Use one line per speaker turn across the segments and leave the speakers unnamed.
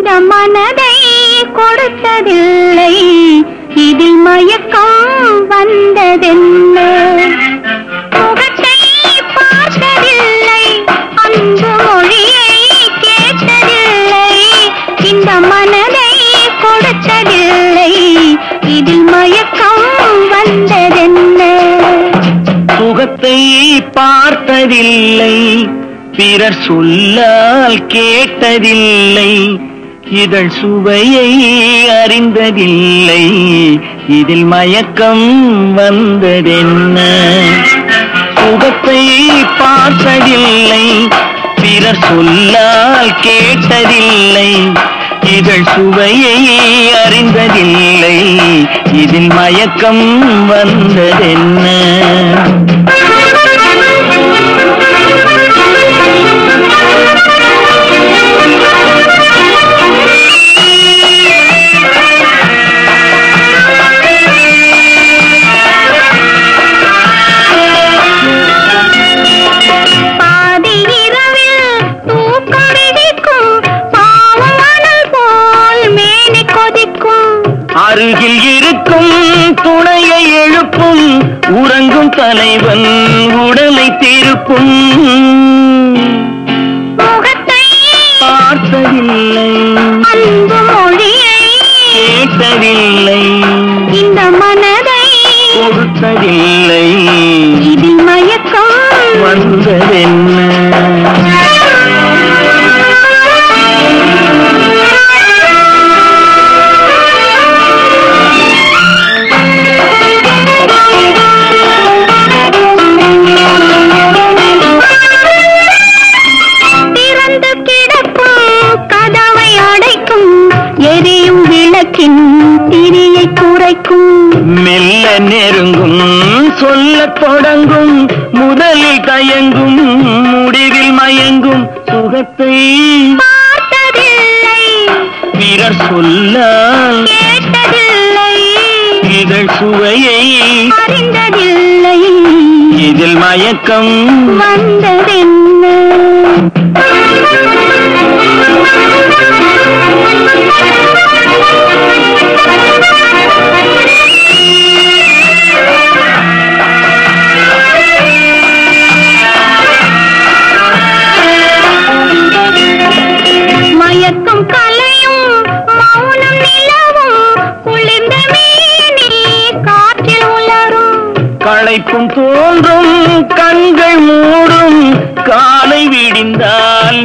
இந்த மனதை கொடுத்ததில்லை இதில் மயக்கம் வந்ததென்ன முகத்தை பார்த்ததில்லை அன்பு மொழியை கேட்டதில்லை இந்த மனதை கொடுத்ததில்லை இதில் மயக்கம் வந்ததென்ன
சுகத்தை பார்த்ததில்லை பிறர் சொல்லால் கேட்டதில்லை இதழ் சுவையை அறிந்ததில்லை இதில் மயக்கம் வந்ததென்ன சுகத்தை பார்த்ததில்லை பிறர் சொல்லால் கேட்டதில்லை இதழ் சுவையை அறிந்ததில்லை இதில் மயக்கம் வந்ததென்ன
பாதி இரவில் தூக்கமிடிக்கும் பாவம் மணல் போல் மேனி கொதிக்கும்
அருகில் இருக்கும் துணையை எழுப்பும் உறங்கும் தலைவன் உடலை திருப்பும்
முகத்தை
பார்த்ததில்லை
அன்பு மொழியை
கேட்டதில்லை
இந்த மனதை
கொடுத்ததில்லை
இதில் மயக்கம்
வந்ததென்ன
திறந்து கிடக்கும் கதவை அடைக்கும் எரியும் விளக்கின் திரியை குறைக்கும்
மெல்ல நெருங்கும் சொல்லத் தொடங்கும் முதலில் தயங்கும் முடிவில் மயங்கும் சுகத்தை
பார்த்ததில்லை
பிறர் சொல்லால்
கேட்டதில்லை
இதழ் சுவையை
அறிந்ததில்லை
இதில் மயக்கம்
வந்ததென்ன மயக்கம் கலையும் மௌனம் நிலவும் குளிர்ந்த மேனி காற்றில் உலரும்
களைப்பும் தோன்றும் கண்கள் மூடும் காலை விடிந்தால்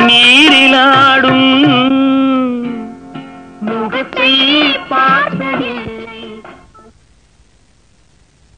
நீரிலாடும் முகத்தை பார்த்ததில்லை